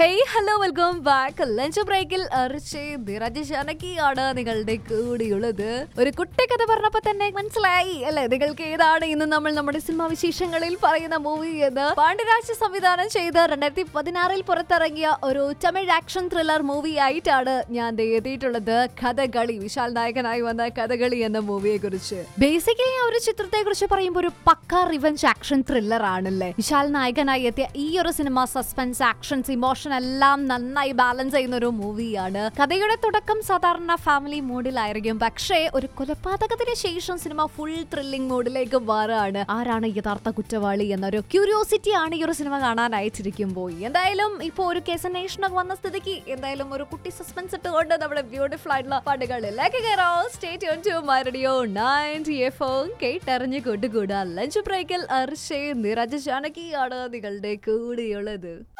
hey hello welcome back lunch ബ്രേക്കിൽ ആണ് നിങ്ങളുടെ കൂടിയുള്ളത് ഒരു കുട്ടി കഥ പറഞ്ഞപ്പോ തന്നെ മനസ്സിലായി അല്ലെ നിങ്ങൾക്ക് ഏതാണ് ഇന്ന് നമ്മൾ നമ്മുടെ സിനിമാ വിശേഷങ്ങളിൽ പറയുന്ന മൂവി എന്ന് പാണ്ഡ്യരാജ് സംവിധാനം ചെയ്ത് രണ്ടായിരത്തി പതിനാറിൽ പുറത്തിറങ്ങിയ ഒരു തമിഴ് ആക്ഷൻ ത്രില്ലർ മൂവി ആയിട്ടാണ് ഞാൻ ദേ എത്തിയിട്ടുള്ളത് കഥകളി വിശാൽ നായകനായി വന്ന കഥകളി എന്ന മൂവിയെ കുറിച്ച് ബേസിക്കലി ആ ഒരു ചിത്രത്തെ കുറിച്ച് പറയുമ്പോൾ ഒരു പക്ക റിവഞ്ച് ആക്ഷൻ ത്രില്ലർ ആണല്ലേ വിശാൽ നായകനായി എത്തിയ ഈ ഒരു സിനിമ സസ്പെൻസ് ആക്ഷൻസ് ഇമോഷൻ എല്ലാം നന്നായി ബാലൻസ് ചെയ്യുന്ന ഒരു മൂവിയാണ് കഥയുടെ തുടക്കം സാധാരണ ഫാമിലി മൂഡിലായിരിക്കും പക്ഷേ ഒരു കൊലപാതകത്തിന് ശേഷം സിനിമ ഫുൾ ത്രില്ലിംഗ് മൂഡിലേക്ക് മാറുകയാണ് ആരാണ് യഥാർത്ഥ കുറ്റവാളി എന്നൊരു ക്യൂരിയോസിറ്റി ആണ് ഈ ഒരു സിനിമ കാണാൻ അയച്ചിരിക്കുമ്പോൾ എന്തായാലും ഇപ്പോൾ ഒരു കേസ് അന്വേഷണം വന്ന സ്ഥിതിക്ക് എന്തായാലും ഒരു കുട്ടി സസ്പെൻസ് ഇട്ടുകൊണ്ട് നമ്മുടെ ബ്യൂട്ടിഫുൾ ആയിട്ടുള്ള പാട്ടുകളിലേക്ക് കയറാം സ്റ്റേറ്റ് ഓൺ ടു മരടിയോ നയൻറ്റി എഫ് കേട്ടറിഞ്ഞ് കൊണ്ടുകൂടാ ലഞ്ച് ബ്രേക്കിൽ അർഷേ നിരജ ജാനകിയാണ് നിങ്ങളുടെ കൂടെയുള്ളത്